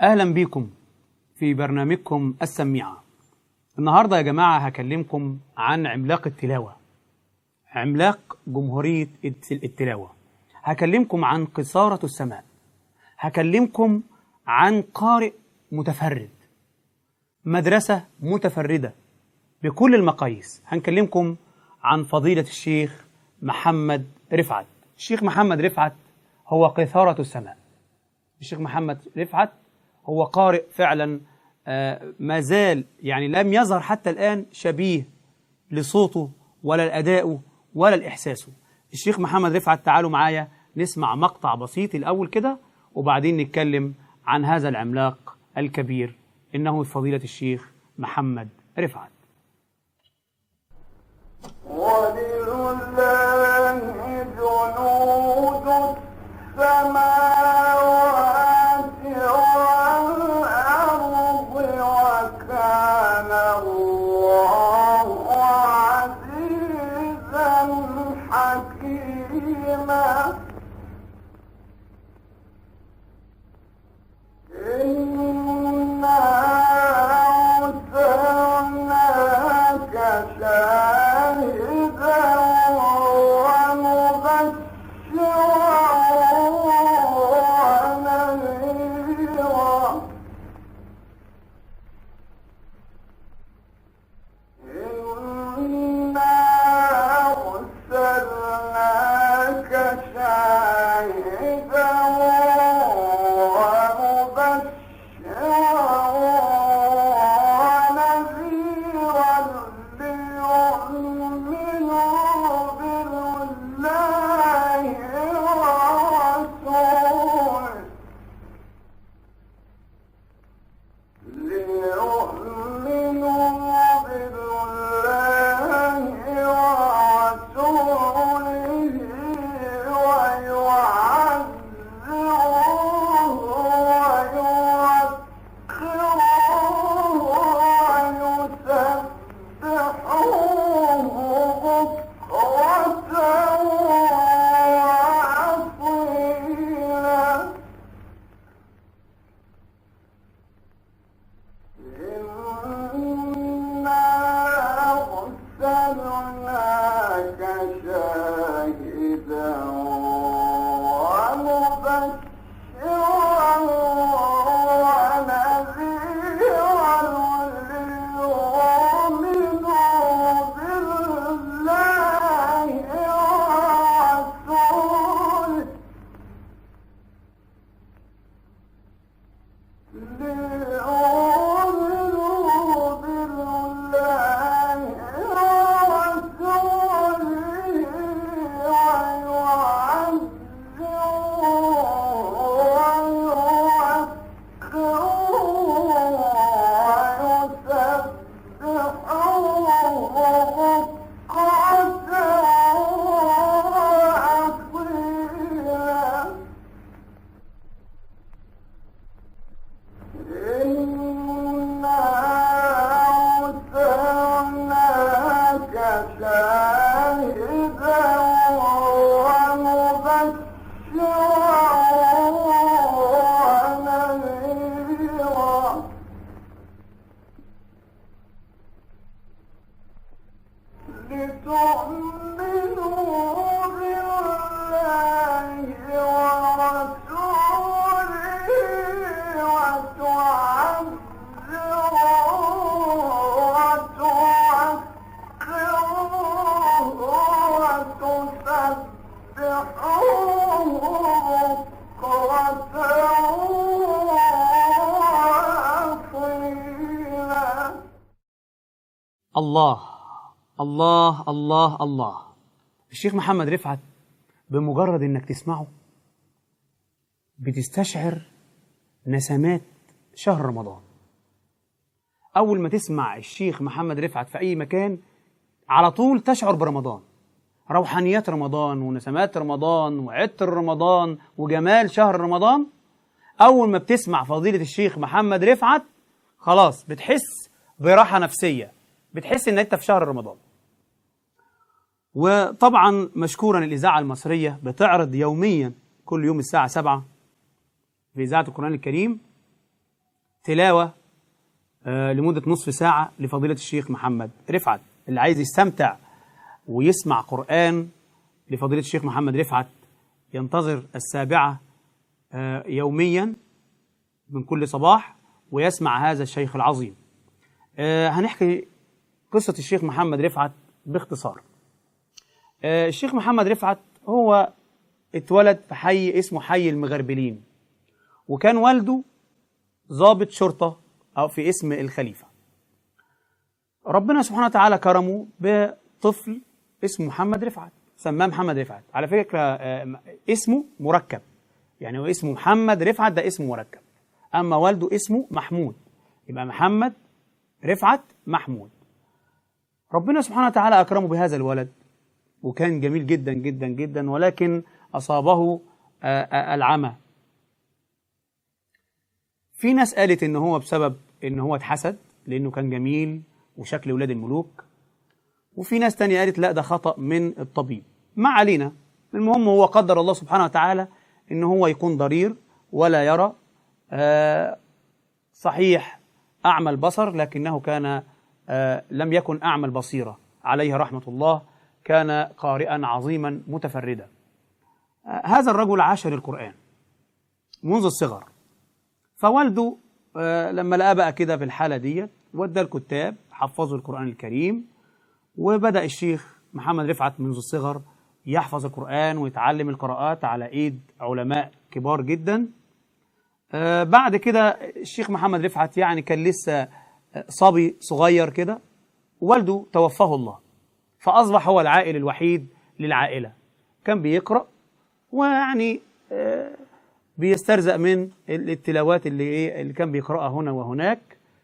أهلا بكم في برنامجكم السميعة النهاردة يا جماعة هكلمكم عن عملاق التلاوة عملاق جمهورية التلاوة هكلمكم عن قصارة السماء هكلمكم عن قارئ متفرد مدرسة متفردة بكل المقاييس هنكلمكم عن فضيلة الشيخ محمد رفعت الشيخ محمد رفعت هو قيثارة السماء الشيخ محمد رفعت هو قارئ فعلا آه، ما زال يعني لم يظهر حتى الآن شبيه لصوته ولا لأدائه ولا لإحساسه الشيخ محمد رفعت تعالوا معايا نسمع مقطع بسيط الأول كده وبعدين نتكلم عن هذا العملاق الكبير إنه فضيلة الشيخ محمد رفعت ولله جنود السماوات والأرض وكان الله عزيزا حكيما إنا أرسلناك شاهدا ومبشرا ونذيرا إنا أرسلناك شاهدا ومبشرا ونذيرا ليؤمنوا بالله ورسوله ليؤمنوا بالله ورسوله ويعزروه ويوقروه ويسبحوه بكرة وأصيلا إنا أرسلناك شاهدا ومبشرا ونذيرا ليؤمنوا بالله ورسوله ليؤمنوا بالله ورسوله ويعزروه ويوقروه ويسبحوه بكرة وأصيلا إنا أرسلناك شاهدا ومبشرا ونذيرا لتؤمنوا بالله ورسوله وتعزروه وتوقروه وتسبحوه بكرة وأصيلا الله الله الله الله الشيخ محمد رفعت بمجرد انك تسمعه بتستشعر نسمات شهر رمضان اول ما تسمع الشيخ محمد رفعت في اي مكان على طول تشعر برمضان روحانيات رمضان ونسمات رمضان وعطر رمضان وجمال شهر رمضان اول ما بتسمع فضيلة الشيخ محمد رفعت خلاص بتحس براحة نفسية بتحس ان انت في شهر رمضان وطبعا مشكورا الإذاعة المصرية بتعرض يوميا كل يوم الساعة 7 في إذاعة القرآن الكريم تلاوة آه، لمدة نصف ساعة لفضيلة الشيخ محمد رفعت اللي عايز يستمتع ويسمع قرآن لفضيلة الشيخ محمد رفعت ينتظر السابعة آه، يوميا من كل صباح ويسمع هذا الشيخ العظيم آه، هنحكي قصة الشيخ محمد رفعت باختصار آه، الشيخ محمد رفعت هو اتولد في حي اسمه حي المغربلين وكان والده ضابط شرطة أو في اسم الخليفة ربنا سبحانه وتعالى كرمه بطفل اسمه محمد رفعت سماه محمد رفعت على فكرة آه، اسمه مركب يعني هو اسمه محمد رفعت ده اسمه مركب أما والده اسمه محمود يبقى محمد رفعت محمود ربنا سبحانه وتعالى أكرمه بهذا الولد وكان جميل جدا جدا جدا ولكن أصابه آه، آه، العمى في ناس قالت إن هو بسبب إن هو اتحسد لأنه كان جميل وشكل ولاد الملوك وفي ناس تانية قالت لا ده خطأ من الطبيب ما علينا المهم هو قدر الله سبحانه وتعالى إن هو يكون ضرير ولا يرى آه، صحيح أعمى البصر لكنه كان آه، لم يكن أعمى البصيرة عليه رحمة الله كان قارئا عظيما متفردا آه، هذا الرجل عاش للقرآن منذ الصغر فوالده آه، لما لقاه بقى كده في الحالة ديت ودى الكتاب حفظوا القرآن الكريم وبدأ الشيخ محمد رفعت منذ الصغر يحفظ القرآن ويتعلم القراءات على إيد علماء كبار جدا آه، بعد كده الشيخ محمد رفعت يعني كان لسه آه، صبي صغير كده والده توفاه الله فأصبح هو العائل الوحيد للعائلة كان بيقرأ ويعني آه، بيسترزق من التلاوات اللي إيه اللي كان بيقرأها هنا وهناك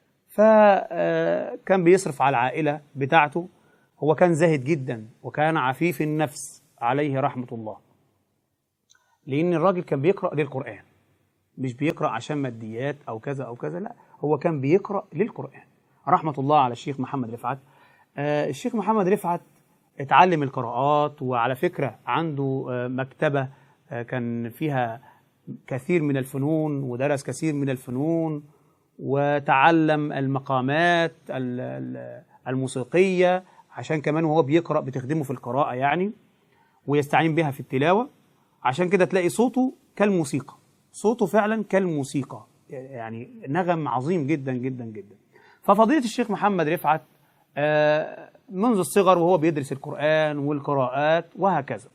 فكان بيصرف على العائلة بتاعته هو كان زاهد جدا وكان عفيف النفس عليه رحمة الله لأن الراجل كان بيقرأ للقرآن مش بيقرأ عشان ماديات أو كذا أو كذا لا هو كان بيقرأ للقرآن رحمة الله على الشيخ محمد رفعت آه الشيخ محمد رفعت اتعلم القراءات وعلى فكرة عنده آه مكتبة آه كان فيها كثير من الفنون ودرس كثير من الفنون وتعلم المقامات ال- ال- الموسيقية عشان كمان وهو بيقرأ بتخدمه في القراءة يعني ويستعين بها في التلاوة عشان كده تلاقي صوته كالموسيقى صوته فعلا كالموسيقى يعني نغم عظيم جدا جدا جدا ففضيلة الشيخ محمد رفعت آه، منذ الصغر وهو بيدرس القرآن والقراءات وهكذا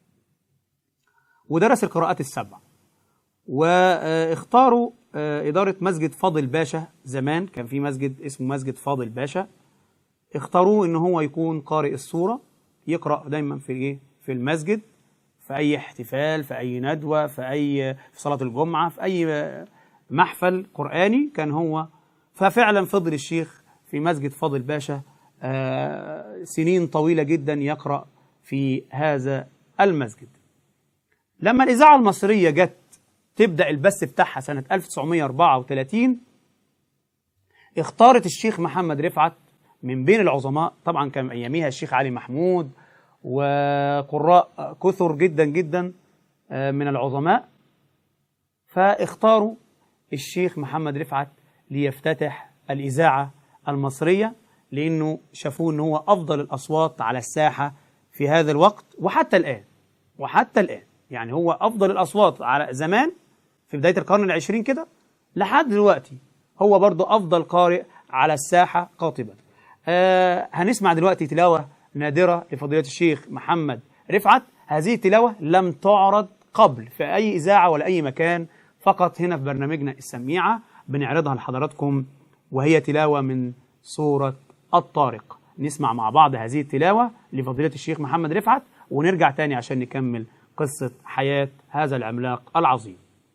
ودرس القراءات السبع واختاروا آه، إدارة مسجد فاضل باشا زمان كان في مسجد اسمه مسجد فاضل باشا اختاروه ان هو يكون قارئ السورة يقرأ دايما في ايه في المسجد في اي احتفال في اي ندوة في اي في صلاة الجمعة في اي محفل قرآني كان هو ففعلا فضل الشيخ في مسجد فاضل باشا آه، سنين طويلة جدا يقرأ في هذا المسجد لما الإذاعة المصرية جت تبدأ البث بتاعها سنة 1934 اختارت الشيخ محمد رفعت من بين العظماء طبعا كان اياميها الشيخ علي محمود وقراء كثر جدا جدا آه، من العظماء فاختاروا الشيخ محمد رفعت ليفتتح الاذاعه المصريه لانه شافوه ان هو افضل الاصوات على الساحه في هذا الوقت وحتى الان وحتى الان يعني هو افضل الاصوات على زمان في بدايه القرن العشرين كده لحد دلوقتي هو برضو افضل قارئ على الساحه قاطبا آه هنسمع دلوقتي تلاوه نادره لفضيله الشيخ محمد رفعت هذه التلاوه لم تعرض قبل في اي اذاعه ولا اي مكان فقط هنا في برنامجنا السميعه بنعرضها لحضراتكم وهي تلاوه من سوره الطارق نسمع مع بعض هذه التلاوه لفضيله الشيخ محمد رفعت ونرجع تاني عشان نكمل قصه حياه هذا العملاق العظيم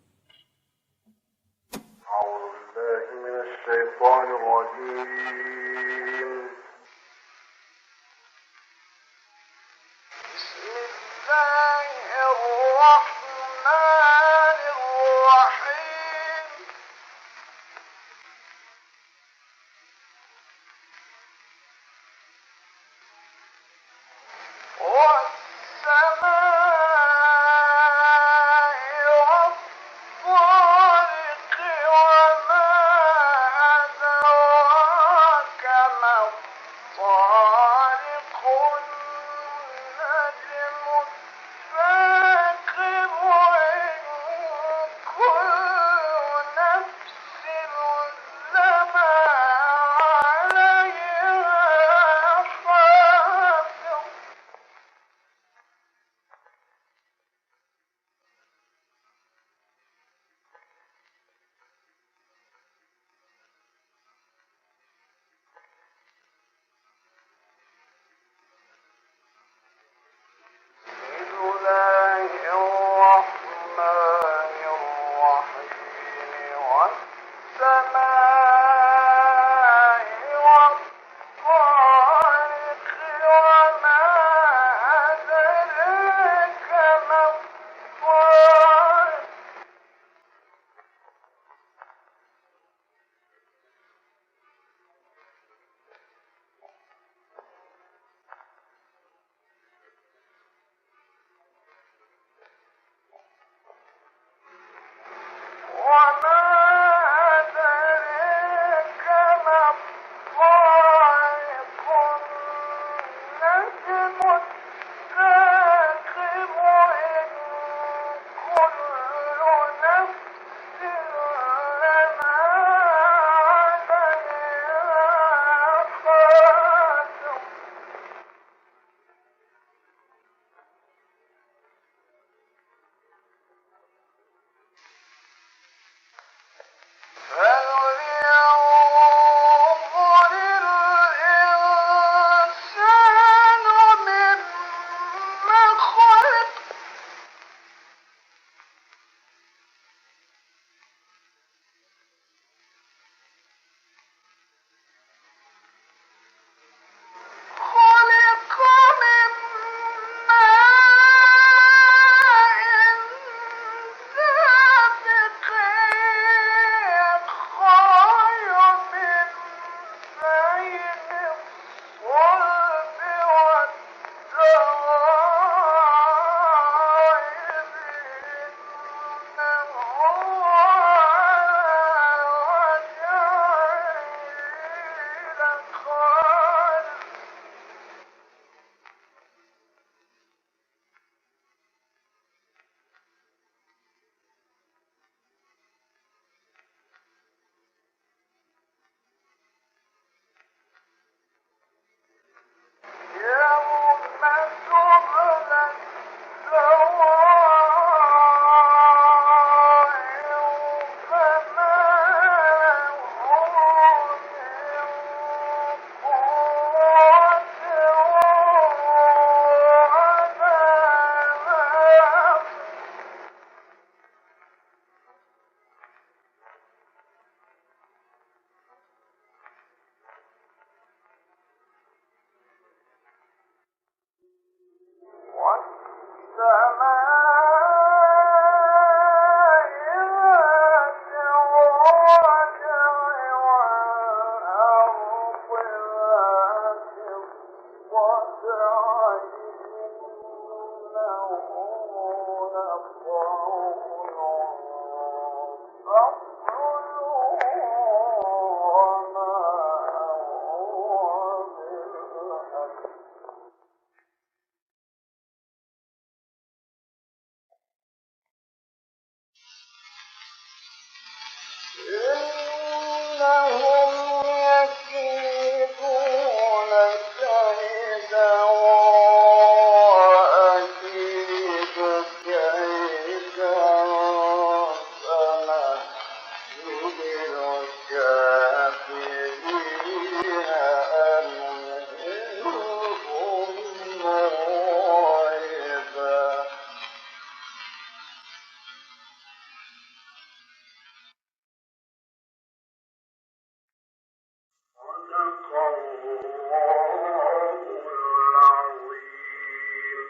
أعوذ بالله من الشيطان الرجيم بسم الله الرحمن الرحيم والسماء والطارق وما إنهم يكيدون كيدا وأكيد كيدا فمهل الكافرين أمهلهم رويدا صدق الله العظيم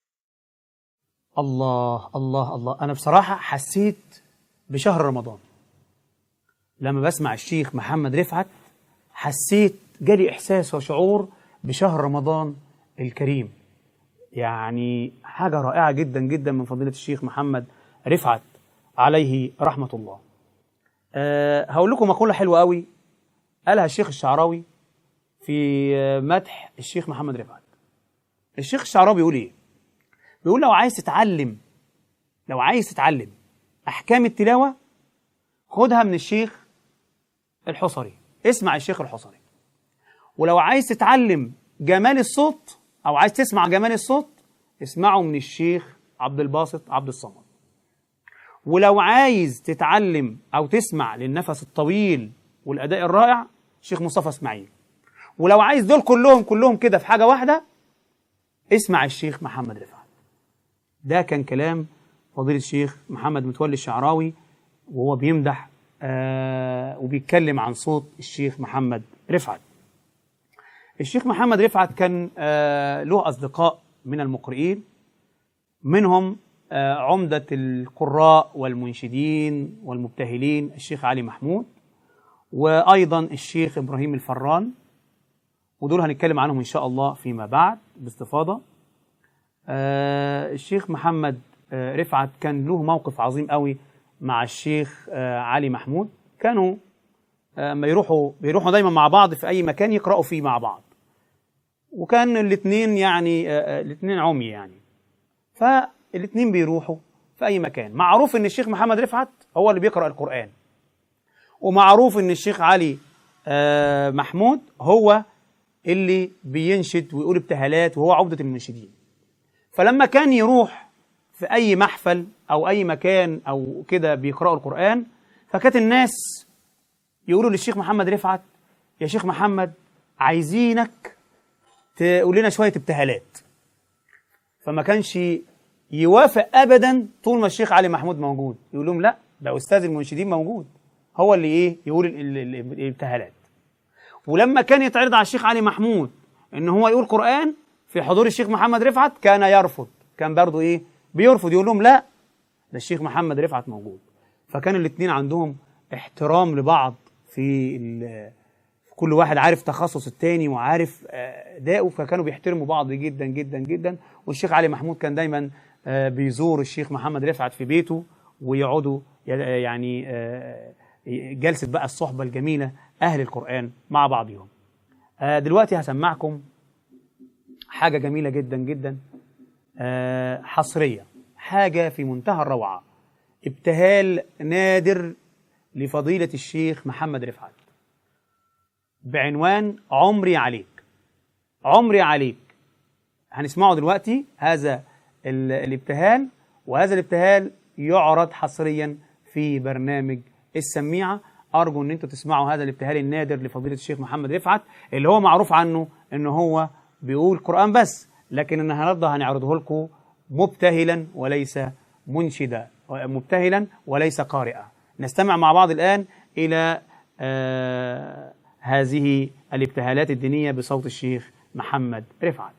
الله الله الله أنا بصراحة حسيت بشهر رمضان لما بسمع الشيخ محمد رفعت حسيت جالي إحساس وشعور بشهر رمضان الكريم يعني حاجة رائعة جدا جدا من فضيلة الشيخ محمد رفعت عليه رحمة الله أه هقول لكم مقولة حلوة قوي قالها الشيخ الشعراوي في آه، مدح الشيخ محمد رفعت الشيخ الشعراوي بيقول ايه بيقول لو عايز تتعلم لو عايز تتعلم احكام التلاوه خدها من الشيخ الحصري اسمع الشيخ الحصري ولو عايز تتعلم جمال الصوت او عايز تسمع جمال الصوت اسمعه من الشيخ عبد الباسط عبد الصمد ولو عايز تتعلم او تسمع للنفس الطويل والاداء الرائع الشيخ مصطفى اسماعيل ولو عايز دول كلهم كلهم كده في حاجه واحده اسمع الشيخ محمد رفعت ده كان كلام فضيلة الشيخ محمد متولي الشعراوي وهو بيمدح آه وبيتكلم عن صوت الشيخ محمد رفعت الشيخ محمد رفعت كان آه له أصدقاء من المقرئين منهم آه عمدة القراء والمنشدين والمبتهلين الشيخ علي محمود وأيضا الشيخ إبراهيم الفران ودول هنتكلم عنهم إن شاء الله فيما بعد باستفاضة آه، الشيخ محمد آه، رفعت كان له موقف عظيم قوي مع الشيخ آه، علي محمود كانوا آه، ما يروحوا بيروحوا دايما مع بعض في اي مكان يقرأوا فيه مع بعض وكان الاثنين يعني الاثنين عمي يعني فالاثنين بيروحوا في اي مكان معروف ان الشيخ محمد رفعت هو اللي بيقرا القران ومعروف ان الشيخ علي آه، محمود هو اللي بينشد ويقول ابتهالات وهو عقده المنشدين فلما كان يروح في اي محفل او اي مكان او كده بيقراوا القران فكانت الناس يقولوا للشيخ محمد رفعت يا شيخ محمد عايزينك تقول لنا شويه ابتهالات فما كانش يوافق ابدا طول ما الشيخ علي محمود موجود يقول لهم لا ده استاذ المنشدين موجود هو اللي ايه يقول ال- ال- ال- الابتهالات ولما كان يتعرض على الشيخ علي محمود ان هو يقول قران في حضور الشيخ محمد رفعت كان يرفض كان برضه ايه بيرفض يقول لهم لا ده الشيخ محمد رفعت موجود فكان الاثنين عندهم احترام لبعض في ال- كل واحد عارف تخصص التاني وعارف آه، داؤه فكانوا بيحترموا بعض جدا جدا جدا والشيخ علي محمود كان دايما آه، بيزور الشيخ محمد رفعت في بيته ويقعدوا ي- يعني آه، جلسة بقى الصحبة الجميلة أهل القرآن مع بعضهم آه، دلوقتي هسمعكم حاجة جميلة جدا جدا آه، حصرية حاجة في منتهى الروعة ابتهال نادر لفضيلة الشيخ محمد رفعت بعنوان عمري عليك عمري عليك هنسمعه دلوقتي هذا ال- الابتهال وهذا الابتهال يعرض حصريا في برنامج السميعة أرجو أن أنتوا تسمعوا هذا الابتهال النادر لفضيلة الشيخ محمد رفعت اللي هو معروف عنه أن هو بيقول قرآن بس لكن النهارده هنعرضه لكم مبتهلا وليس منشدا مبتهلا وليس قارئا نستمع مع بعض الآن إلى آه هذه الابتهالات الدينية بصوت الشيخ محمد رفعت